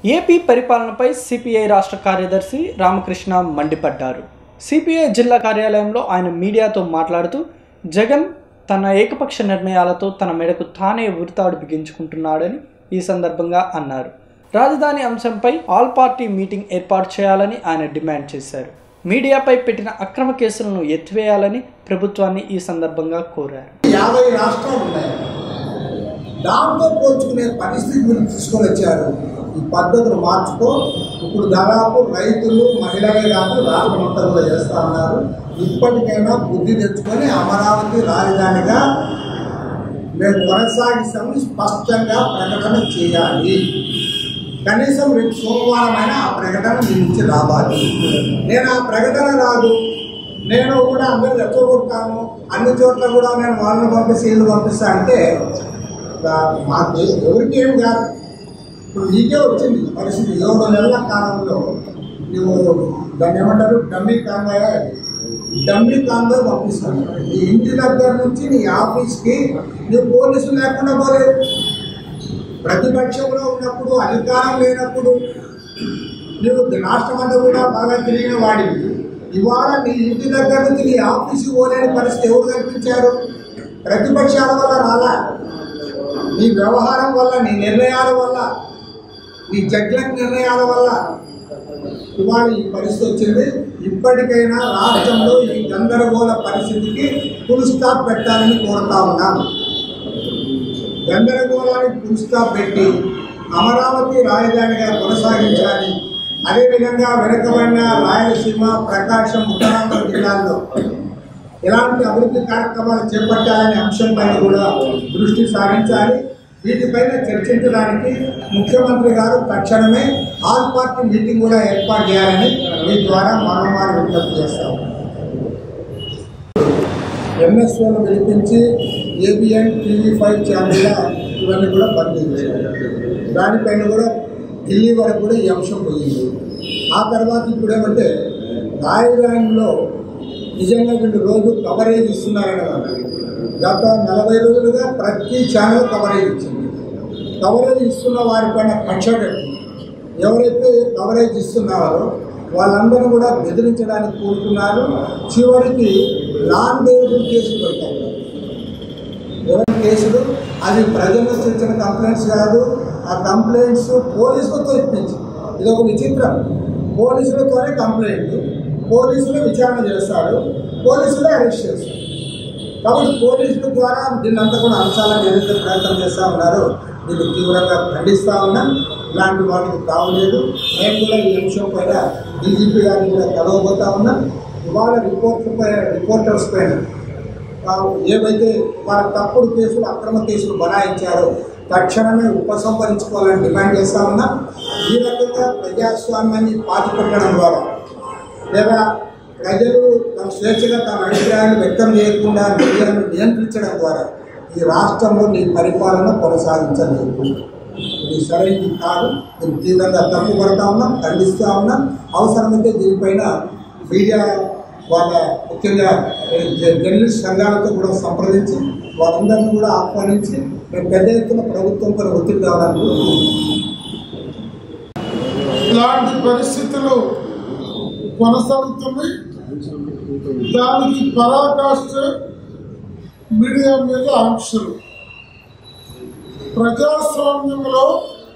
AP పరిపాలనపై CPI రాష్ట్ర కార్యదర్శి రామకృష్ణ మండిపడ్డారు సిపిఐ జిల్లా కార్యాలయంలో ఆయన మీడియాతో మాట్లాడుతూ జగన్ తన ఏకపక్ష నిర్ణయాలతో తన మెడకు తానే ఉరితాడు బిగించుకుంటున్నాడని ఈ సందర్భంగా అన్నారు రాజధాని అంశంపై ఆల్ పార్టీ మీటింగ్ ఏర్పాటు చేయాలని ఆయన డిమాండ్ చేశారు మీడియాపై పెట్టిన అక్రమ కేసులను ఎత్తివేయాలని ప్రభుత్వాన్ని ఈ సందర్భంగా కోరారు యాభై రాష్ట్రాలు ఉన్నాయి దాంతో పోల్చుకునే పరిస్థితి మీరు తీసుకొని వచ్చారు ఈ పద్ధతులు మార్చుకో ఇప్పుడు దాదాపు రైతులు మహిళలే కాదు రాష్ట్రం అంతా కూడా చేస్తా ఉన్నారు ఇప్పటికైనా బుద్ధి తెచ్చుకొని అమరావతి రాజధానిగా మేము కొనసాగిస్తామని స్పష్టంగా ప్రకటన చేయాలి కనీసం రేపు సోమవారం అయినా ఆ ప్రకటన మీ నుంచి రావాలి నేను ఆ ప్రకటన రాదు నేను కూడా అందరు రెచ్చగొడతాను అన్ని చోట్ల కూడా నేను వాళ్ళని పంపిస్తే వీళ్ళు పంపిస్తా అంటే దా- మాకు ఎవరికి ఏం కాదు ఇప్పుడు నీకే వచ్చింది ఈ పరిస్థితి ఏడు నెలల కాలంలో నువ్వు దాన్ని ఏమంటారు డమ్మీ కాంగాయ డమ్మీ కాంగా పంపిస్తాను నీ ఇంటి దగ్గర నుంచి నీ ఆఫీస్కి నువ్వు పోలీసులు లేకుండా పోలేదు ప్రతిపక్షంలో ఉన్నప్పుడు అధికారం లేనప్పుడు నువ్వు రాష్ట్రం అంతా కూడా బాగా తిరిగిన వాడివి ఇవాళ నీ ఇంటి దగ్గర నుంచి నీ ఆఫీసు పోలేని పరిస్థితి ఎవరు కల్పించారు ప్రతిపక్షాల వల్ల రాలా నీ వ్యవహారం వల్ల నీ నిర్ణయాల వల్ల నీ జడ్ల నిర్ణయాల వల్ల ఇవాళ ఈ పరిస్థితి వచ్చింది ఇప్పటికైనా రాష్ట్రంలో ఈ గందరగోళ పరిస్థితికి ఫుల్ స్టాప్ పెట్టాలని కోరుతా ఉన్నాను గందరగోళానికి ఫుల్ స్టాప్ పెట్టి అమరావతి రాజధానిగా కొనసాగించాలి అదేవిధంగా వెనుకబడిన రాయలసీమ ప్రకాశం ఉత్తరాంధ్ర జిల్లాల్లో ఎలాంటి అభివృద్ధి కార్యక్రమాలు చేపట్టాలనే అంశంపైన కూడా దృష్టి సారించాలి వీటిపైన చర్చించడానికి ముఖ్యమంత్రి గారు తక్షణమే ఆల్ పార్టీ మీటింగ్ కూడా ఏర్పాటు చేయాలని మీ ద్వారా మరోమారు విజ్ఞప్తి చేస్తాము ఎంఎస్ఓను పిలిపించి ఏబిఎన్ టీవీ ఫైవ్ ఛానల్ ఇవన్నీ కూడా బంద్ చేశారు దానిపైన కూడా ఢిల్లీ వరకు కూడా ఈ అంశం పోయింది ఆ తర్వాత ఇప్పుడు ఏమంటే రాజధానిలో నిజంగా వీళ్ళు రోజు కవరేజ్ ఇస్తున్నారని అన్నారు గత నలభై రోజులుగా ప్రతి ఛానల్ కవరేజ్ ఇచ్చింది కవరేజ్ ఇస్తున్న వారిపైన కక్ష కట్టి ఎవరైతే కవరేజ్ ఇస్తున్నారో వాళ్ళందరూ కూడా బెదిరించడానికి కోరుతున్నారు చివరికి నాన్ బెయిలబుల్ కేసులు పెడతారు ఎవరి కేసులు అది ప్రజల నుంచి వచ్చిన కంప్లైంట్స్ కాదు ఆ కంప్లైంట్స్ పోలీసులతో ఇప్పించి ఇది ఒక విచిత్రం పోలీసులతోనే కంప్లైంట్ పోలీసులు విచారణ చేస్తారు పోలీసులే అరెస్ట్ చేస్తారు కాబట్టి పోలీసుల ద్వారా దీన్ని అంతా కూడా అంశాలను ఏదైతే ప్రయత్నం చేస్తూ ఉన్నారో దీన్ని తీవ్రంగా ఖండిస్తూ ఉన్నాం ఇలాంటి వాటికి తావలేదు మేము కూడా ఈ అంశం పైన డీజీపీ గారిని కూడా కలవబోతా ఉన్నాం ఇవాళ రిపోర్ట్ల పైన రిపోర్టర్స్ పైన ఆ, ఏవైతే వాళ్ళ తప్పుడు కేసులు అక్రమ కేసులు బనాయించారో తక్షణమే ఉపసంహరించుకోవాలని డిమాండ్ చేస్తా ఉన్నాం ఈ రకంగా ప్రజాస్వామ్యాన్ని పాతిపెట్టడం ద్వారా లేదా ప్రజలు తమ స్వేచ్ఛగా తమ అభిప్రాయాన్ని వ్యక్తం చేయకుండా మీడియాను నియంత్రించడం ద్వారా ఈ రాష్ట్రంలో నీ పరిపాలన కొనసాగించలేదు ఇది సరైనది కాదు దీన్ని తీవ్రంగా తప్పుపడతా ఉన్నాం ఖండిస్తూ ఉన్నాం అవసరమైతే దీనిపైన మీడియా వాళ్ళ ముఖ్యంగా జ- జర్నలిస్ట్ సంఘాలతో కూడా సంప్రదించి వాళ్ళందరినీ కూడా ఆహ్వానించి మేము పెద్ద ఎత్తున ప్రభుత్వంపై ఒత్తిడి తేవడానికి ఇలాంటి పరిస్థితులు కొనసాగుతుంది దానికి పరాకాష్ట మీడియా మీద ఆంక్షలు ప్రజాస్వామ్యంలో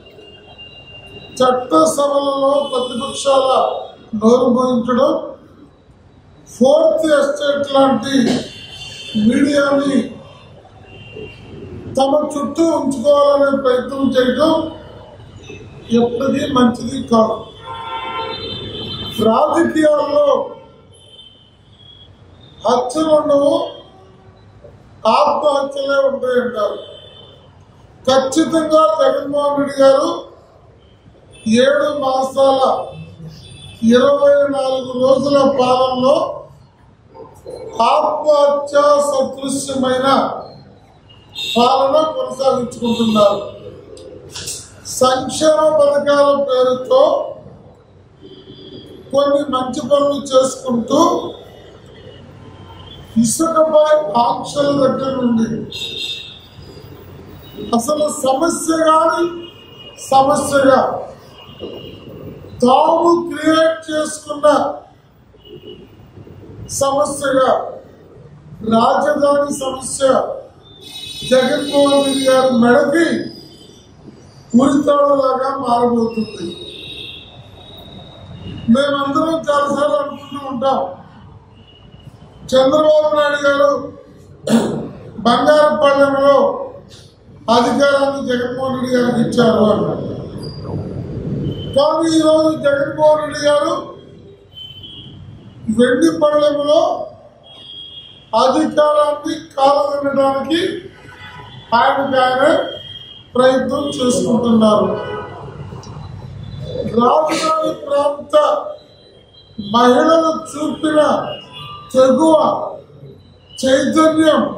చట్టసభలలో ప్రతిపక్షాల నోరు మోయించడం ఫోర్త్ ఎస్టేట్ లాంటి మీడియాని తమ చుట్టూ ఉంచుకోవాలనే ప్రయత్నం చేయడం ఎప్పటికీ మంచిది కాదు రాజకీయాల్లో హత్యలు ఉండవు ఆత్మహత్యలే ఉంటాయంటారు ఖచ్చితంగా జగన్మోహన్ రెడ్డి గారు ఏడు మాసాల ఇరవై నాలుగు రోజుల పాలనలో ఆత్మహత్య సదృశ్యమైన పాలన కొనసాగించుకుంటున్నారు సంక్షేమ పథకాల పేరుతో కొన్ని మంచి పనులు చేసుకుంటూ ఇసుకపై ఆంక్షల దగ్గర నుండి అసలు సమస్య కాని సమస్యగా తాము క్రియేట్ చేసుకున్న సమస్యగా రాజధాని సమస్య జగన్మోహన్ రెడ్డి గారి మెడకి ఉరితాడులాగా మారబోతుంది మేమందరం చాలాసార్లు అనుకుంటూ ఉంటాం చంద్రబాబు నాయుడు గారు బంగారపల్లెంలో అధికారాన్ని జగన్మోహన్ రెడ్డి గారికి ఇచ్చారు అన్నారు కానీ ఈరోజు జగన్మోహన్ రెడ్డి గారు వెండి పళ్ళెంలో అధికారాన్ని కాలదనడానికి ఆయనకు ఆయన ప్రయత్నం చేసుకుంటున్నారు రాజధాని ప్రాంత మహిళలు చూపిన తెగువ చైతన్యం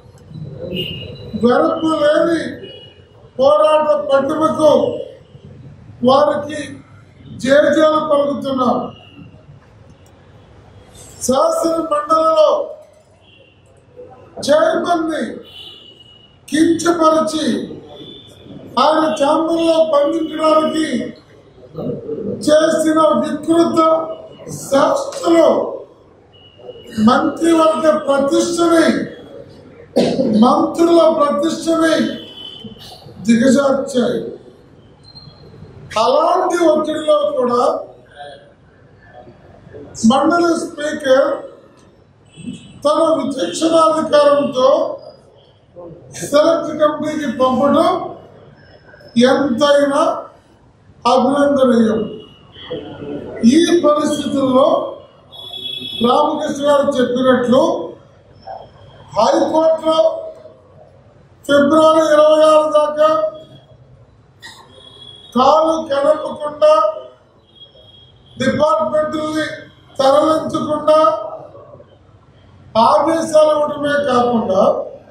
వెరపు లేని పోరాట పట్టుమకు వారికి జేజాలు పలుకుతున్నాం శాసన మండలిలో చైర్మన్ ని కించపరిచి ఆయన ఛాంబర్లో బంధించడానికి చేసిన వికృత శాస్త్రలు మంత్రివర్గ ప్రతిష్టని మంత్రుల ప్రతిష్టని దిగజార్చాయి అలాంటి ఒత్తిడిలో కూడా మండలి స్పీకర్ తన విచక్షణాధికారంతో సెలెక్ట్ కమిటీకి పంపడం ఎంతైనా అభినందనీయం ఈ పరిస్థితుల్లో రామకృష్ణ గారు చెప్పినట్లు హైకోర్టులో ఫిబ్రవరి ఇరవై ఆరు దాకా కాలు కదపకుండా డిపార్ట్మెంట్ని తరలించకుండా ఆదేశాలు ఇవ్వడమే కాకుండా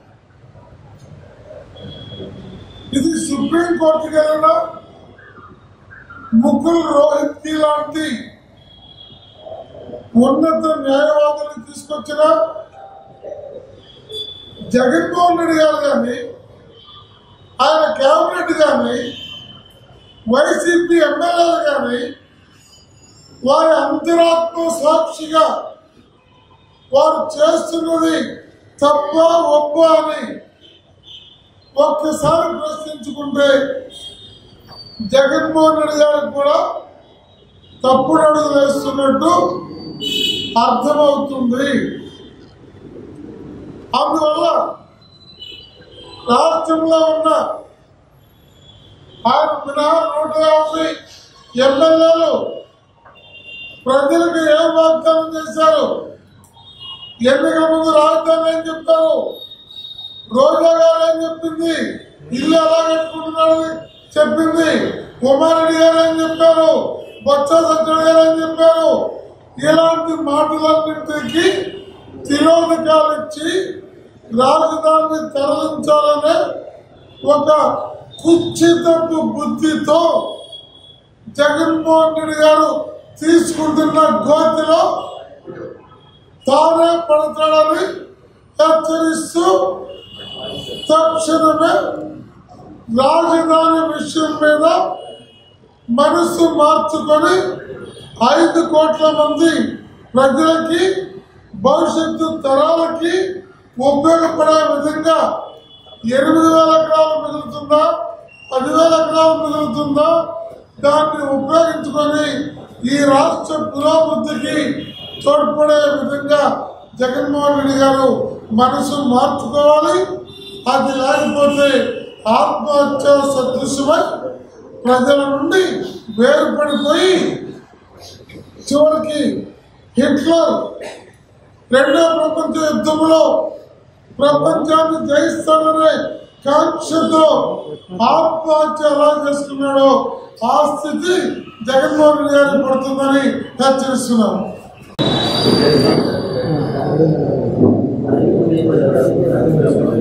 ఇది సుప్రీం కోర్టుకి వెళ్ళినా ముకుల్ రోహిత్ కి లాంటి ఉన్నత న్యాయవాదులు తీసుకొచ్చిన జగన్మోహన్ రెడ్డి గారు కానీ ఆయన కేబినెట్ కానీ వైసీపీ ఎమ్మెల్యేలు కానీ వారి అంతరాత్మ సాక్షిగా వారు చేస్తున్నది తప్ప ఒప్ప అని ఒక్కసారి ప్రశ్నించుకుంటే జగన్మోహన్ రెడ్డి గారికి కూడా తప్పుడు అడుగు వేస్తున్నట్టు అర్థమవుతుంది అందువల్ల రాష్ట్రంలో ఉన్న ఆయన మినహా నూట యాభై ఎమ్మెల్యేలు ప్రజలకు ఏం వాగ్దానం చేశారు ఎన్నికల ముందు రాజధాని ఏం చెప్పారు రోజా గారు ఏం చెప్పింది ఇల్లు ఎలా కట్టుకుంటున్నారని చెప్పింది కుమారెడ్డి గారు ఏం చెప్పారు బొత్స సత్యనారాయణ గారు ఏం చెప్పారు ఇలాంటి మాటలన్నింటికి తిరోధకాలు ఇచ్చి రాజధానిని తరలించాలనే ఒక కుచ్చితపు బుద్ధితో జగన్మోహన్ రెడ్డి గారు తీసుకుంటున్న గోతిలో తానే పడతాడని హెచ్చరిస్తూ తక్షణమే రాజధాని విషయం మీద మనసు మార్చుకొని ఐదు కోట్ల మంది ప్రజలకి భవిష్యత్తు తరాలకి ఉపయోగపడే విధంగా ఎనిమిది వేల ఎకరాలు మిగులుతుందా పదివేల ఎకరాలు మిగులుతుందా దాన్ని ఉపయోగించుకొని ఈ రాష్ట్ర పురోభివృద్ధికి తోడ్పడే విధంగా జగన్మోహన్ రెడ్డి గారు మనసు మార్చుకోవాలి అది లేకపోతే ఆత్మహత్య సదృశ్యమై ప్రజల నుండి వేరుపడిపోయి చివరికి హిట్లర్ రెండో ప్రపంచ యుద్ధంలో ప్రపంచాన్ని జయిస్తాననే కాంక్షతో ఆత్మహత్య ఎలా చేసుకున్నాడో ఆ స్థితి జగన్మోహన్ రెడ్డి గారికి పడుతుందని హెచ్చరిస్తున్నాను Thank you.